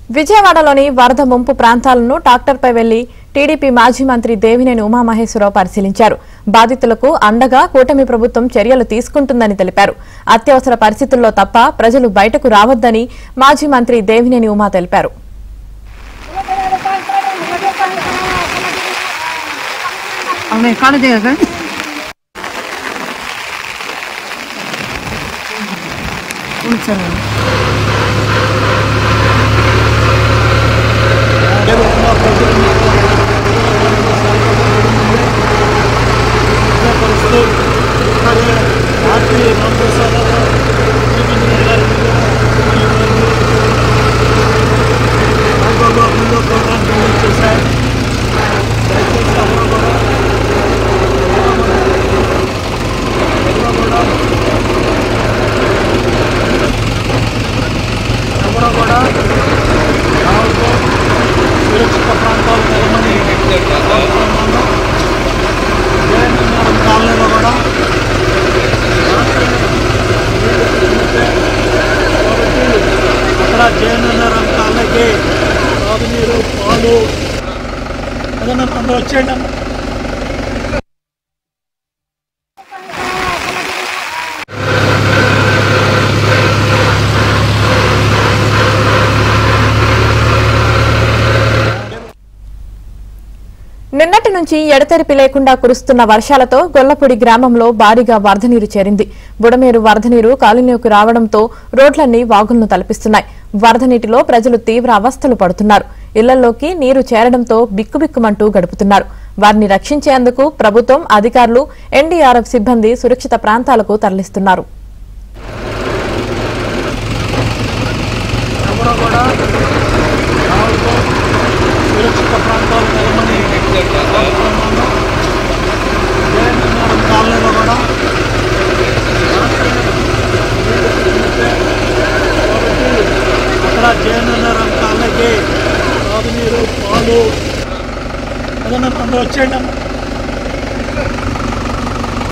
విజయవాడలోని వరద ముంపు ప్రాంతాలను ట్రాక్టర్పై వెళ్లి టీడీపీ మాజీ మంత్రి దేవినేని ఉమామహేశ్వరరావు పరిశీలించారు బాధితులకు అండగా కూటమి ప్రభుత్వం చర్యలు తీసుకుంటుందని తెలిపారు అత్యవసర పరిస్థితుల్లో తప్ప ప్రజలు బయటకు రావద్దని మాజీ మంత్రి దేవినేని ఉమా తెలిపారు అవును కాలు దిగక ఉంచారు ఎవరో కూడా రావద్దు సురక్షిత ప్రాంతాలు వెళ్ళమని కోరుతున్నాను. జయనగరం కాలనీలో కూడా కాబట్టి అక్కడ జయనగరం కాలనీకి తాగునీరు పాలు ఏదైనా అందరూ వచ్చేయండి అమ్మ. నిన్నటి నుంచి ఎడతెరిపి లేకుండా కురుస్తున్న వర్షాలతో గొల్లపూడి గ్రామంలో భారీగా వరద నీరు చేరింది బుడమేరు వరద నీరు కాలనీలోకి రావడంతో రోడ్లన్నీ వాగులను తలపిస్తున్నాయి వరద నీటిలో ప్రజలు తీవ్ర అవస్థలు పడుతున్నారు ఇళ్లలోకి నీరు చేరడంతో బిక్కుబిక్కుమంటూ గడుపుతున్నారు వారిని రక్షించేందుకు ప్రభుత్వం అధికారులు ఎన్డీఆర్ఎఫ్ సిబ్బంది సురక్షిత ప్రాంతాలకు తరలిస్తున్నారు ఎవరో కూడా రావద్దు సురక్షిత ప్రాంతాలు వెళ్ళమని కోరుతున్నాను. జయనగరం కాలనీలో కూడా కాబట్టి అక్కడ జయనగరం కాలనీకి తాగునీరు పాలు ఏదైనా అందరూ వచ్చేయండి అమ్మ.